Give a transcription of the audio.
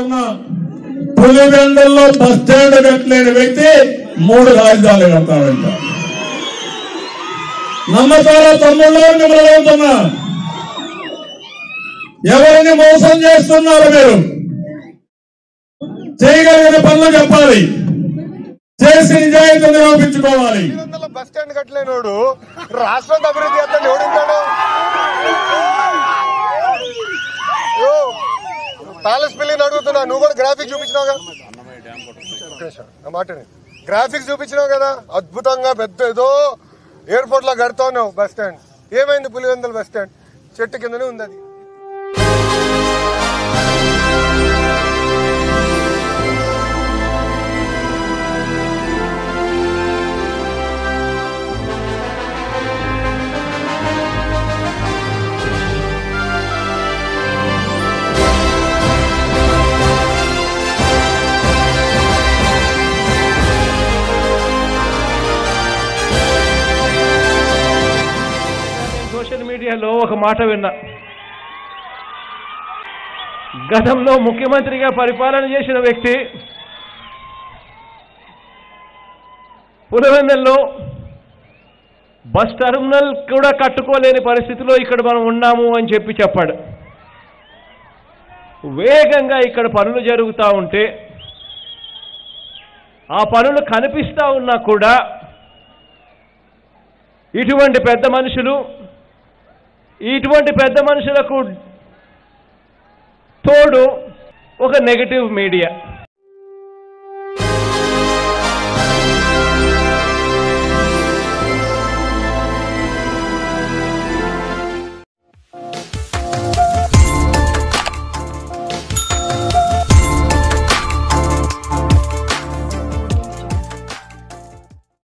అడుగుతున్నా పులివెందుల్లో bus stand కట్టలేని వ్యక్తి మూడు రాజధానులు కడతాడంట నమ్మకాల తమ్ముళ్ళు మిమ్మల్ని అడుగుతున్నా ఎవరిని మోసం చేస్తున్నారు మీరు చేయగలిగిన పనులు చెప్పాలి చేసి నిజాయితీ నిరూపించుకోవాలి వందల బస్ స్టాండ్ కట్టలేనోడు రాష్ట్రం అభివృద్ధి చేస్తాడు ఎవడుంటాడు ఓ, ప్యాలెస్ బిల్లింగ్ అడుగుతున్నా నువ్వు కూడా గ్రాఫిక్ చూపించినావుగా ఒక్క నిమిషం, నా మాట విను. గ్రాఫిక్స్ చూపించినావు కదా అద్భుతంగా పెద్ద ఏదో ఎయిర్పోర్ట్ లో కడతా ఉన్నావు బస్ స్టాండ్ ఏమైంది పులివెందుల బస్ స్టాండ్ చెట్టు కిందనే ఉంది అది నేను సోషల్ మీడియాలో ఒక మాట విన్నా గతంలో ముఖ్యమంత్రిగా పరిపాలన చేసిన వ్యక్తి పులివెందుల్లో బస్ టెర్మినల్ కూడా కట్టుకోలేని పరిస్థితిలో ఇక్కడ మనం ఉన్నాము అని చెప్పి చెప్పాడు వేగంగా ఇక్కడ పనులు జరుగుతూ ఉంటే ఆ పనులు కనిపిస్తూ ఉన్నా కూడా ఇటువంటి పెద్ద మనుషులు ఇటువంటి పెద్ద మనుషులకు తోడు ఒక నెగటివ్ మీడియా